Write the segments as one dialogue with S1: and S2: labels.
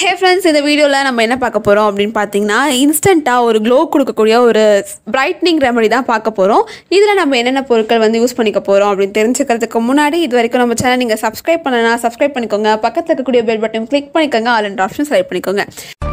S1: hey friends இந்த வீடியோவில் நம்ம என்ன பார்க்க போகிறோம் அப்படின்னு பார்த்தீங்கன்னா இன்ஸ்டண்ட்டாக ஒரு க்ளோ கொடுக்கக்கூடிய ஒரு பிரைட்னிங் ரெமடி தான் பார்க்க போகிறோம் இதில் நம்ம என்னென்ன பொருட்கள் வந்து யூஸ் பண்ணிக்க போகிறோம் அப்படின்னு தெரிஞ்சுக்கிறதுக்கு முன்னாடி இது வரைக்கும் நம்ம சேனல் நீங்கள் சப்ஸ்கிரைப் பண்ணனா சப்ஸ்கிரைப் பண்ணிக்கோங்க பக்கத்தில் இருக்கக்கூடிய பெல் பட்டன் கிளிக் பண்ணிக்கோங்க ஆல் அண்ட் ஆப்ஷன் செலக்ட் பண்ணிக்கோங்க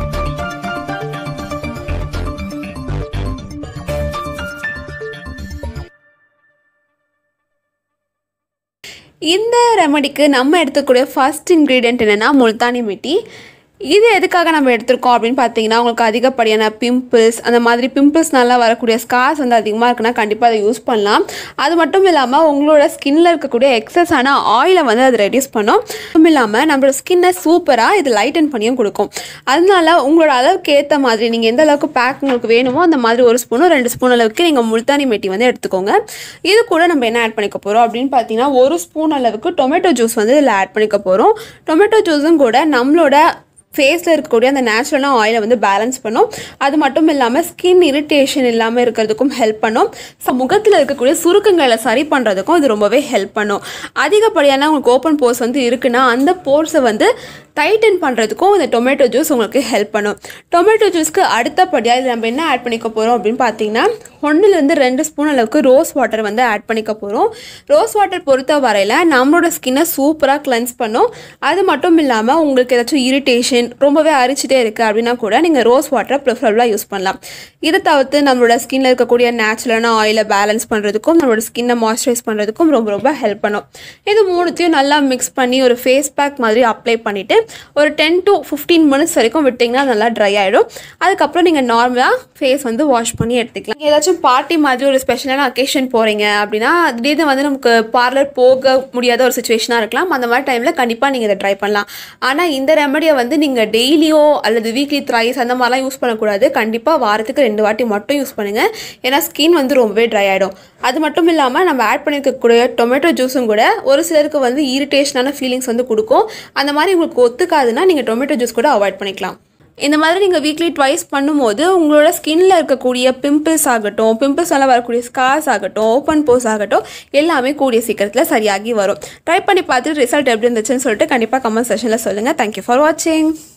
S1: இந்த ரெமடிக்கு நம்ம எடுத்துக்கூடிய ஃபர்ஸ்ட் இன்க்ரீடியன்ட் என்னென்னா முல்தானி மிட்டி இது எதுக்காக நம்ம எடுத்திருக்கோம் அப்படின்னு பார்த்தீங்கன்னா உங்களுக்கு அதிகப்படியான பிம்பிள்ஸ் அந்த மாதிரி பிம்பிள்ஸ்னால வரக்கூடிய ஸ்கார்ஸ் வந்து அதிகமாக இருக்குன்னா கண்டிப்பாக அதை யூஸ் பண்ணலாம் அது மட்டும் இல்லாமல் உங்களோட ஸ்கின்ல இருக்கக்கூடிய எக்ஸஸான ஆயிலை வந்து அது ரெடியூஸ் பண்ணும் அதுவும் இல்லாமல் நம்மளோட ஸ்கின்னை சூப்பராக இது லைட்டன் பண்ணியும் கொடுக்கும் அதனால உங்களோட அளவுக்கு ஏற்ற மாதிரி நீங்கள் எந்த அளவுக்கு பேக் உங்களுக்கு வேணுமோ அந்த மாதிரி ஒரு ஸ்பூனும் ரெண்டு ஸ்பூன் அளவுக்கு நீங்கள் முல்தானி மெட்டி வந்து எடுத்துக்கோங்க இது கூட நம்ம என்ன ஆட் பண்ணிக்க போகிறோம் அப்படின்னு பார்த்தீங்கன்னா ஒரு ஸ்பூன் அளவுக்கு டொமேட்டோ ஜூஸ் வந்து இதில் ஆட் பண்ணிக்க போகிறோம் டொமேட்டோ ஜூஸும் கூட நம்மளோட ஃபேஸில் இருக்கக்கூடிய அந்த நேச்சுரலான ஆயிலை வந்து பேலன்ஸ் பண்ணும் அது மட்டும் இல்லாமல் ஸ்கின் இரிட்டேஷன் இல்லாமல் இருக்கிறதுக்கும் ஹெல்ப் பண்ணும் ஸோ முகத்தில் இருக்கக்கூடிய சுருக்கங்களை சரி பண்ணுறதுக்கும் இது ரொம்பவே ஹெல்ப் பண்ணும் அதிகப்படியான உங்களுக்கு ஓப்பன் போர்ஸ் வந்து இருக்குன்னா அந்த போர்ஸை வந்து டைட்டன் பண்ணுறதுக்கும் இந்த டொமேட்டோ ஜூஸ் உங்களுக்கு ஹெல்ப் பண்ணும் டொமேட்டோ ஜூஸ்க்கு அடுத்தபடியாக இது நம்ம என்ன ஆட் பண்ணிக்க போகிறோம் அப்படின்னு பார்த்தீங்கன்னா ஒன்றுலேருந்து ரெண்டு ஸ்பூன் அளவுக்கு ரோஸ் வாட்டர் வந்து ஆட் பண்ணிக்க போகிறோம் ரோஸ் வாட்டர் பொறுத்த வரையில் நம்மளோட ஸ்கின்னை சூப்பராக கிளென்ஸ் பண்ணும் அது மட்டும் இல்லாமல் உங்களுக்கு ஏதாச்சும் இரிட்டேஷன் ரொம்பவே அரிச்சிட்டே இருக்குது அப்படின்னா கூட நீங்கள் ரோஸ் வாட்டரை ப்ரிஃபரபுளாக யூஸ் பண்ணலாம் இதை தவிர்த்து நம்மளோட ஸ்கின்ல இருக்கக்கூடிய நேச்சுரலான ஆயிலை பேலன்ஸ் பண்ணுறதுக்கும் நம்மளோட ஸ்கின்னை மாய்ஸ்சரைஸ் பண்ணுறதுக்கும் ரொம்ப ரொம்ப ஹெல்ப் பண்ணும் இது மூணுத்தையும் நல்லா மிக்ஸ் பண்ணி ஒரு ஃபேஸ் பேக் மாதிரி அப்ளை பண்ணிவிட்டு ஒரு டென் டு ஃபிஃப்டீன் மினிட்ஸ் வரைக்கும் விட்டிங்கன்னா நல்லா ட்ரை ஆகிடும் அதுக்கப்புறம் நீங்கள் நார்மலாக ஃபேஸ் வந்து வாஷ் பண்ணி எடுத்துக்கலாம் ஏதாச்சும் பார்ட்டி மாதிரி ஒரு ஸ்பெஷலான அக்கேஷன் போகிறீங்க அப்படின்னா திடீர்னு வந்து நமக்கு பார்லர் போக முடியாத ஒரு சுச்சுவேஷனாக இருக்கலாம் அந்த மாதிரி டைமில் கண்டிப்பாக நீங்கள் இதை ட்ரை பண்ணலாம் ஆனால் இந்த ரெமடியை வந்து நீங்கள் டெய்லியோ அல்லது வீக்லி த்ரைஸ் அந்த மாதிரிலாம் யூஸ் பண்ணக்கூடாது கண்டிப்பாக வாரத்துக்கு ரெண்டு வாட்டி மட்டும் யூஸ் பண்ணுங்கள் ஏன்னா ஸ்கின் வந்து ரொம்பவே ட்ரை ஆகிடும் அது மட்டும் இல்லாமல் நம்ம ஆட் பண்ணியிருக்கக்கூடிய டொமேட்டோ ஜூஸும் கூட ஒரு சிலருக்கு வந்து இரிட்டேஷனான ஃபீலிங்ஸ் வந்து கொடுக்கும் அந்த மாதிரி உங்களுக்கு ஒத்துக்காதுன்னா நீங்கள் டொமேட்டோ ஜூஸ் கூட அவாய்ட் பண்ணிக்கலாம் இந்த மாதிரி நீங்கள் வீக்லி ட்வைஸ் பண்ணும்போது உங்களோட ஸ்கின்ல இருக்கக்கூடிய பிம்பிள்ஸ் ஆகட்டும் பிம்பிள்ஸ்னால வரக்கூடிய ஸ்கார்ஸ் ஆகட்டும் ஓப்பன் போஸ் ஆகட்டும் எல்லாமே கூடிய சீக்கிரத்தில் சரியாகி வரும் ட்ரை பண்ணி பார்த்துட்டு ரிசல்ட் எப்படி இருந்துச்சுன்னு சொல்லிட்டு கண்டிப்பாக கமெண்ட் செஷனில் சொல்லுங்கள் தேங்க்யூ ஃபார் வாட்சிங்